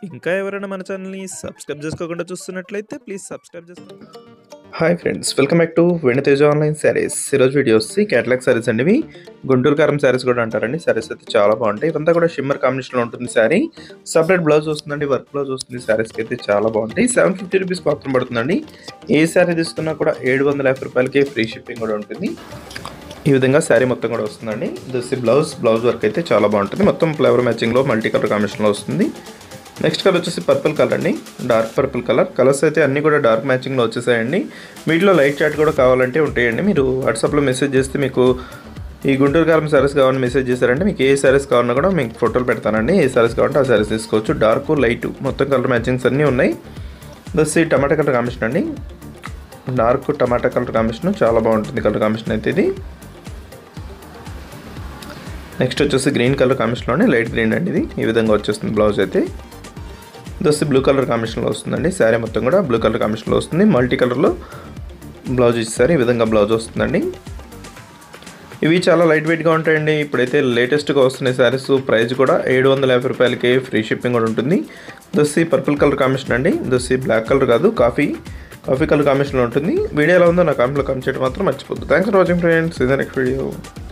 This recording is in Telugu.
ఇంకా ఎవరైనా మన ఛానల్ని సబ్స్క్రైబ్ చేసుకోకుండా చూస్తున్నట్లయితే ప్లీజ్ సబ్స్క్రైబ్ చేసుకోండి hi friends welcome back to Venitheja online saris ఈరోజు వీడియో వచ్చి క్యాటలాగ్ శారీస్ అండి ఇవి గుంటూరు కారం శారీస్ కూడా అంటారండి శారీస్ అయితే చాలా బాగుంటాయి ఇవంతా కూడా షిమ్మర్ కాంబినేషన్లో ఉంటుంది శారీ సపరేట్ బ్లౌజ్ వస్తుందండి వర్క్ బ్లౌజ్ వస్తుంది శారీస్కి అయితే చాలా బాగుంటాయి సెవెన్ ఫిఫ్టీ రూపీస్ మాత్రం పడుతుందండి ఏ శారీ తీసుకున్నా కూడా ఏడు వందల యాభై రూపాయలకి ఫ్రీ షిప్పింగ్ కూడా ఉంటుంది ఈ విధంగా శారీ మొత్తం కూడా వస్తుందండి దసి బ్లౌజ్ బ్లౌజ్ వర్క్ అయితే చాలా బాగుంటుంది మొత్తం ఫ్లేవర్ మ్యాచింగ్లో మల్టీ కలర్ కాంబినేషన్లో వస్తుంది నెక్స్ట్ కలర్ వచ్చేసి పర్పుల్ కలర్ అండి డార్క్ పర్పుల్ కలర్ కలర్స్ అయితే అన్నీ కూడా డార్క్ మ్యాచింగ్లో వచ్చేసాయండి వీటిలో లైట్ చాట్ కూడా కావాలంటే ఉంటాయండి మీరు వాట్సాప్లో మెసేజ్ చేస్తే మీకు ఈ గుంటూరు కాలం సారీస్ కావాలని మెసేజ్ చేశారంటే మీకు ఏ సారీస్ కావాలన్నా కూడా మీకు ఫోటోలు పెడతానండి ఏ సారీస్ కావాలంటే ఆ సారీస్ తీసుకోవచ్చు డార్క్ లైట్ మొత్తం కలర్ మ్యాచింగ్స్ అన్నీ ఉన్నాయి దస్ ఈ టమాటా కలర్ కాంబినేషన్ అండి డార్క్ టమాటా కలర్ కాంబినేషన్ చాలా బాగుంటుంది కలర్ కాంబినేషన్ అయితే ఇది నెక్స్ట్ వచ్చేసి గ్రీన్ కలర్ కాంబినేషన్లోనే లైట్ గ్రీన్ అండి ఇది ఈ విధంగా వచ్చేస్తుంది బ్లౌజ్ అయితే దోసి బ్లూ కలర్ కాంబినేషన్లో వస్తుందండి శారీ మొత్తం కూడా బ్లూ కలర్ కాంబినేషన్లో వస్తుంది మల్టీ కలర్లో బ్లౌజ్ ఇస్తారు ఈ విధంగా బ్లౌజ్ వస్తుందండి ఇవి చాలా లైట్ వెయిట్గా ఉంటాయండి ఇప్పుడైతే లేటెస్ట్గా వస్తున్నాయి శారీస్ ప్రైస్ కూడా ఏడు వందల యాభై రూపాయలకి ఫ్రీ షిప్పింగ్ కూడా ఉంటుంది దోసి పర్పుల్ కలర్ కాంబినేషన్ అండి దోసి బ్లాక్ కలర్ కాదు కాఫీ కాఫీ కలర్ కాంబినేషన్లో ఉంటుంది వీడియో ఎలా ఉందో నా కామెంట్లో కామెంట్ చేయడం మాత్రం మర్చిపోద్దు థ్యాంక్స్ ఫర్ వాచింగ్ ఫ్రెండ్స్ ఇదే నెక్స్ట్ వీడియో